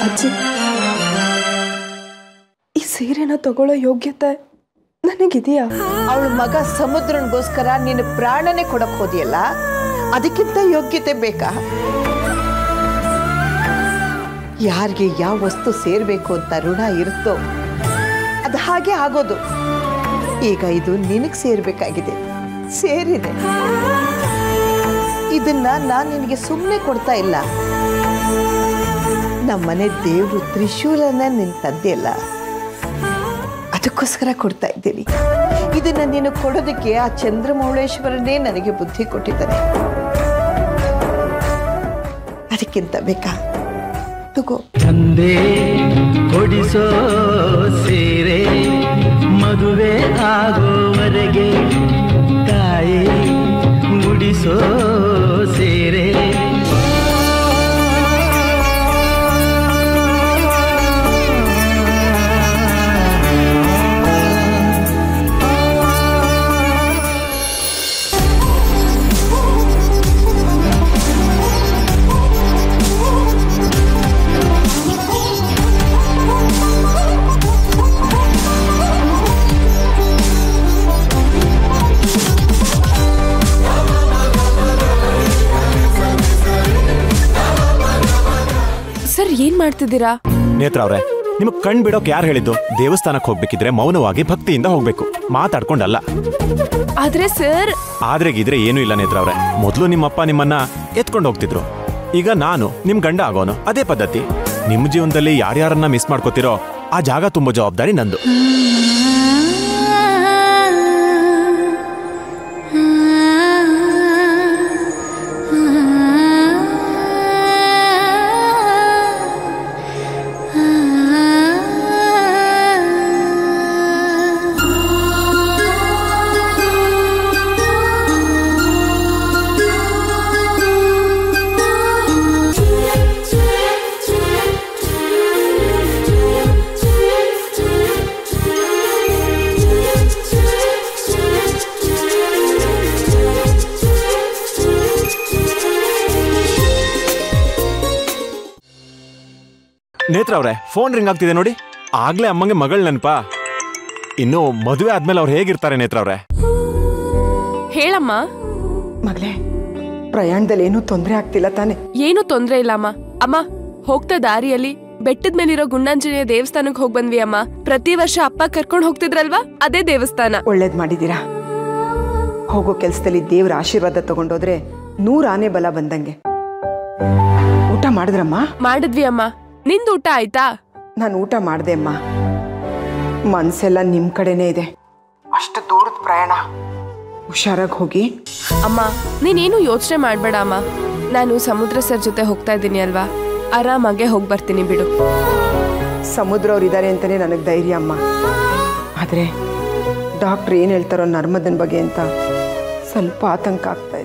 ಅಜ್ಜಿ ಈ ಸೀರೆನ ತಗೊಳ್ಳೋ ಯೋಗ್ಯತೆ ನನಗಿದೆಯಾ ಅವಳ ಮಗ ಸಮುದ್ರನಿಗೋಸ್ಕರ ನೀನು ಪ್ರಾಣನೇ ಕೊಡಕ್ ಹೋದಿಯಲ್ಲ ಅದಕ್ಕಿಂತ ಯೋಗ್ಯತೆ ಬೇಕಾ ಯಾರಿಗೆ ಯಾವ ವಸ್ತು ಸೇರ್ಬೇಕು ಅಂತ ಋಣ ಇರುತ್ತೋ ಅದು ಹಾಗೆ ಆಗೋದು ಈಗ ಇದು ನಿನಗೆ ಸೇರ್ಬೇಕಾಗಿದೆ ಸೇರಿದೆ ಇದನ್ನ ನಾನು ನಿನಗೆ ಸುಮ್ಮನೆ ಕೊಡ್ತಾ ಇಲ್ಲ ನಮ್ಮನೆ ದೇವರು ತ್ರಿಶೂಲನ ನಿನ್ ತಂದೆಯಲ್ಲ ಅದಕ್ಕೋಸ್ಕರ ಕೊಡ್ತಾ ಇದ್ದೀನಿ ಇದನ್ನ ನೀನು ಕೊಡೋದಕ್ಕೆ ಆ ಚಂದ್ರಮೌಳೇಶ್ವರನೇ ನನಗೆ ಬುದ್ಧಿ ಕೊಟ್ಟಿದ್ದಾನೆ ಅದಕ್ಕಿಂತ ಬೇಕಾ ತಗೋ ತಂದೆ ಕೊಡಿಸೋ ಸೀರೆ ಮದುವೆ ಆಗೋವರೆಗೆ ತಾಯಿ ಗುಡಿಸೋ ಸೀರೆ ಸರ್ ಏನ್ ಮಾಡ್ತಿದ್ದೀರಾ ನೇತ್ರ ಅವ್ರೆ ನಿಮಗ್ ಕಣ್ ಬಿಡೋಕ್ ಯಾರು ಹೇಳಿದ್ದು ದೇವಸ್ಥಾನಕ್ಕೆ ಹೋಗ್ಬೇಕಿದ್ರೆ ಮೌನವಾಗಿ ಭಕ್ತಿಯಿಂದ ಹೋಗ್ಬೇಕು ಮಾತಾಡ್ಕೊಂಡಲ್ಲ ಆದ್ರೆ ಸರ್ ಆದ್ರೆ ಗಿದ್ರೆ ಏನೂ ಇಲ್ಲ ನೇತ್ರ ಅವ್ರೆ ಮೊದಲು ನಿಮ್ಮಪ್ಪ ನಿಮ್ಮನ್ನ ಎತ್ಕೊಂಡು ಹೋಗ್ತಿದ್ರು ಈಗ ನಾನು ನಿಮ್ ಗಂಡ ಆಗೋನು ಅದೇ ಪದ್ಧತಿ ನಿಮ್ ಜೀವನದಲ್ಲಿ ಯಾರ್ಯಾರನ್ನ ಮಿಸ್ ಮಾಡ್ಕೋತಿರೋ ಆ ಜಾಗ ತುಂಬೋ ಜವಾಬ್ದಾರಿ ನಂದು ನೇತ್ರ ಅವ್ರೆ ಫೋನ್ ರಿಂಗ್ ಆಗ್ತಿದೆ ನೋಡಿ ಆಗ್ಲೇ ಅಮ್ಮಂಗೆ ಮಗಳ್ ನೆನಪಾ ಇನ್ನು ಮದುವೆ ಆದ್ಮೇಲೆ ಅವ್ರು ಹೇಗಿರ್ತಾರೆ ನೇತ್ರ ಅವ್ರೆ ಹೇಳಮ್ಮ ಮಗಳೇ ಪ್ರಯಾಣದಲ್ಲಿ ಏನೂ ತೊಂದರೆ ಆಗ್ತಿಲ್ಲ ತಾನೆ ಏನು ತೊಂದ್ರೆ ಇಲ್ಲ ಅಮ್ಮ ಅಮ್ಮ ಹೋಗ್ತಾ ದಾರಿಯಲ್ಲಿ ಬೆಟ್ಟದ ಮೇಲಿರೋ ಗುಂಡಾಂಜನೇಯ ದೇವಸ್ಥಾನಕ್ಕೆ ಹೋಗ್ ಬಂದ್ವಿ ಅಮ್ಮ ಪ್ರತಿ ವರ್ಷ ಅಪ್ಪ ಕರ್ಕೊಂಡ್ ಹೋಗ್ತಿದ್ರಲ್ವಾ ಅದೇ ದೇವಸ್ಥಾನ ಒಳ್ಳೇದ್ ಮಾಡಿದ್ದೀರಾ ಹೋಗೋ ಕೆಲಸದಲ್ಲಿ ದೇವ್ರ ಆಶೀರ್ವಾದ ತಗೊಂಡೋದ್ರೆ ನೂರ ಆನೆ ಬಲ ಬಂದಂಗೆ ಊಟ ಮಾಡಿದ್ರಮ್ಮ ಮಾಡಿದ್ವಿ ಅಮ್ಮ ನಿಂದ್ ಊಟ ಆಯ್ತಾ ನಾನು ಊಟ ಮಾಡಿದೆ ಅಮ್ಮ ಮನ್ಸೆಲ್ಲ ನಿಮ್ ಕಡೆನೇ ಇದೆ ಅಷ್ಟು ದೂರದ ಪ್ರಯಾಣ ಹುಷಾರಾಗಿ ಹೋಗಿ ಅಮ್ಮ ನೀನೇನು ಯೋಚನೆ ಮಾಡ್ಬೇಡ ಅಮ್ಮ ನಾನು ಸಮುದ್ರ ಸರ್ ಜೊತೆ ಹೋಗ್ತಾ ಇದ್ದೀನಿ ಅಲ್ವಾ ಆರಾಮಾಗೆ ಹೋಗ್ ಬರ್ತೀನಿ ಬಿಡು ಸಮುದ್ರ ಅವ್ರು ಇದ್ದಾರೆ ಅಂತಾನೆ ನನಗೆ ಧೈರ್ಯ ಅಮ್ಮ ಆದರೆ ಡಾಕ್ಟ್ರ್ ಏನು ಹೇಳ್ತಾರೋ ನರ್ಮದನ್ ಬಗ್ಗೆ ಅಂತ ಸ್ವಲ್ಪ ಆತಂಕ ಆಗ್ತಾ